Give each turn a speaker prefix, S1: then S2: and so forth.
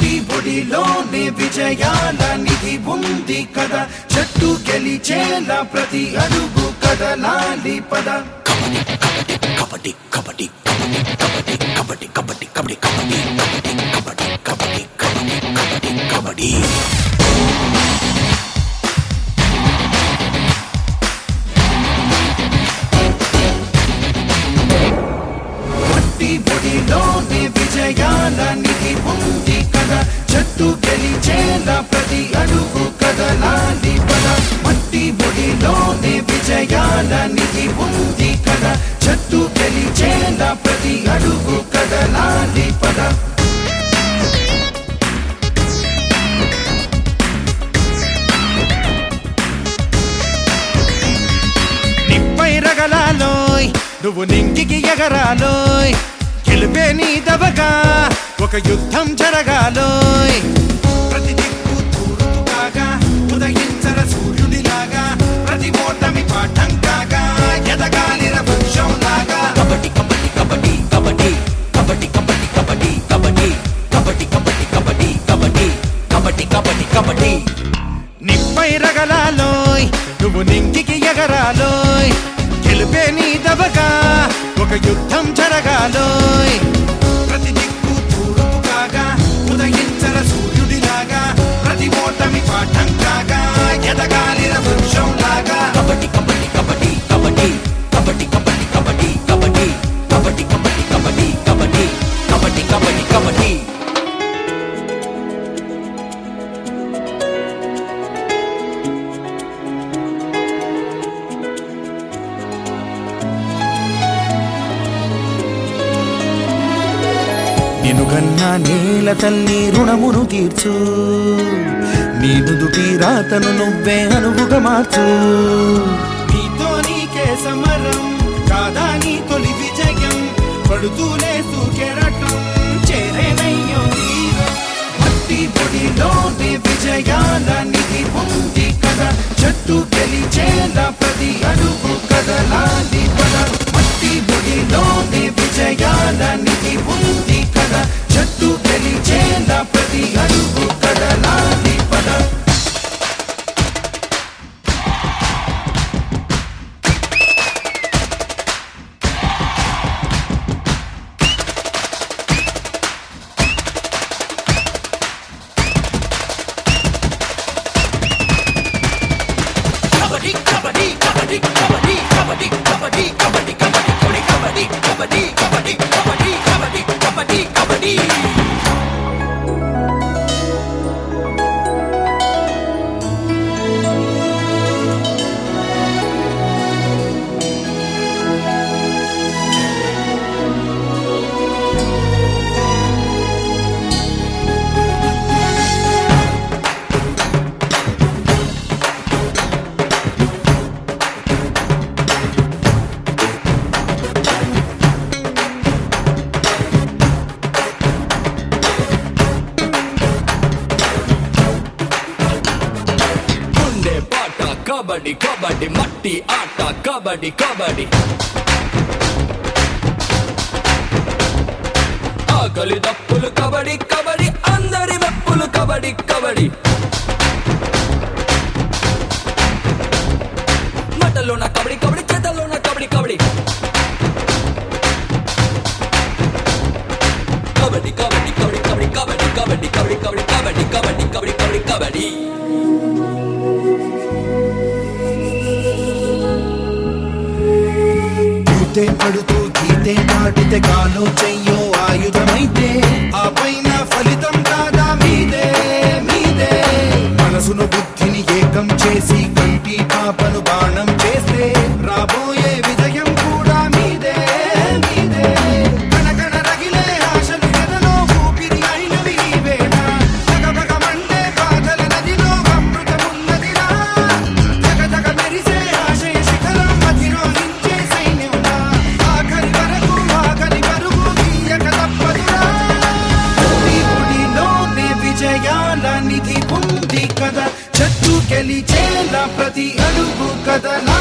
S1: మట్టి పొడిలోనే విజయాల నిధి ఉంది కదా చెట్టు గెలిచేలా ప్రతి అడుగు కదలాలి పద
S2: కబడ్డీ కబడ్డీ కబడ్డీ కబడ్డీ కబడ్డీ కబడ్డీ కబడ్డీ కబడ్డీ కబడ్డీ కబడ్డీ కబడ్డీ కబడ్డీ కబడ్డీ
S1: మట్టి పొడిలోనే విజయాల నిధి ఉంది కదా చెట్టు గెలిచేలా ప్రతి అడుగు కదలాలి పద మట్టి పొడిలోనే విజయాల నిధి ఉంది కదా చెట్టు గెలిచేలా ప్రతి అడుగు కదలాలి పద నిప్పై రగలాలోయ్ నువ్వు నింగికి ఎగరాలోయ్ గెలిపే నీ దవగా ఒక యుద్ధం జరగాలోయ్ ప్రతి దిక్కు తూర్పు కాగా ఉదయించర సూర్యుడిలాగా ప్రతి ఓటమి పాఠం కాగా ఎదగాలిర వృక్షం లాగా
S2: కబడ్డీ కబడ్డీ కబడ్డీ కబడ్డీ కబడ్డీ కబడ్డీ కబడ్డీ కబడ్డీ కబడ్డీ కబడ్డీ కబడ్డీ కబడ్డీ కబడ్డీ కబడ్డీ కబడ్డీ
S1: నిప్పై రగలాలోయ్ నువ్వు నింగికి ఎగరాలోయ్ గెలిపే నీ దవగా ఒక యుద్ధం జరగాలోయ్ ప్రతి దిక్కు తూర్పు కాగా ఉదయించర సూర్యుడిలాగా ప్రతి ఓటమి పాఠం కాగా ఎదగాలిర వృక్షం లాగా
S2: కబడ్డీ కబడ్డీ కబడ్డీ కబడ్డీ కబడ్డీ కబడ్డీ కబడ్డీ కబడ్డీ కబడ్డీ కబడ్డీ కబడ్డీ కబడ్డీ కబడ్డీ కబడ్డీ కబడ్డీ
S1: నిన్ను కన్నా నేల తల్లి రుణమును తీర్చు నీ నుదుటి రాతను నువ్వే అనువుగా మార్చు నీతో నీకే సమరం కాదా నీ తొలి విజయం పడుతూనే సూకెరటం చేరేనయ్యో తీరం మట్టి పొడిలోని విజయాల నిధి ఉంది కదా చెట్టు గెలిచేలా ప్రతి అడుగు కదలాలి పద మట్టి పొడిలోని విజయాల నిధి ఉంది కదా చెట్టు గెలిచేలా ప్రతి అడుగు కదలాలి పద
S2: కబడ్డీ కబడ్డీ కబడ్డీ కబడ్డీ కబడ్డీ కబడ్డీ కబడ్డీ కబడ్డీ కబడ్డీ కబడ్డీ కబడ్డీ కబడ్డీ కబడ్డీ కబడ్డీ కబడ్డీ గుండె పాట కబడ్డీ కబడ్డీ మట్టి ఆట కబడ్డీ కబడ్డీ ఆకలి దప్పులు కబడ్డీ కబడ్డీ అందరి వెప్పులు కబడ్డీ కబడ్డీ మటలోన కబడ్డీ కబడ్డీ చేతల్లోన కబడ్డీ కబడ్డీ కబడ్డీ కబడ్డీ కబడ్డీ కబడ్డీ కబడ్డీ కబడ్డీ కబడ్డీ కబడ్డీ కబడ్డీ కబడ్డీ కబడ్డీ కబడ్డీ కబడ్డీ
S1: గీతే పడుతూ గీతే దాటితే కాలో చెయ్యో ఆయుధమైతే ఆ పైన ఫలితం కాదా మీదే మీదే మనసును బుద్ధిని ఏకం చేసి కంటి పాపను బాణం చేస్తే రాబోయే విజయం కూడా మీదే మీదే కనకన రగిలే ఆశలు ఎదలో ఊపిరి అయినవి నీవేనా జగబగ మండే బాధల నదిలో అమృతమున్నదిరా జగ జగ మెరిసే ఆశయ శిఖరం అధిరోహించే సైన్యంలా ఆఖరి వరకు ఆఖరి వరకు గీయక తప్పదురా ఈ గుడిలోనే విజయాల నిధి ఉంది కదా చెట్టు గెలిచేలా ప్రతి అడుగు కదలా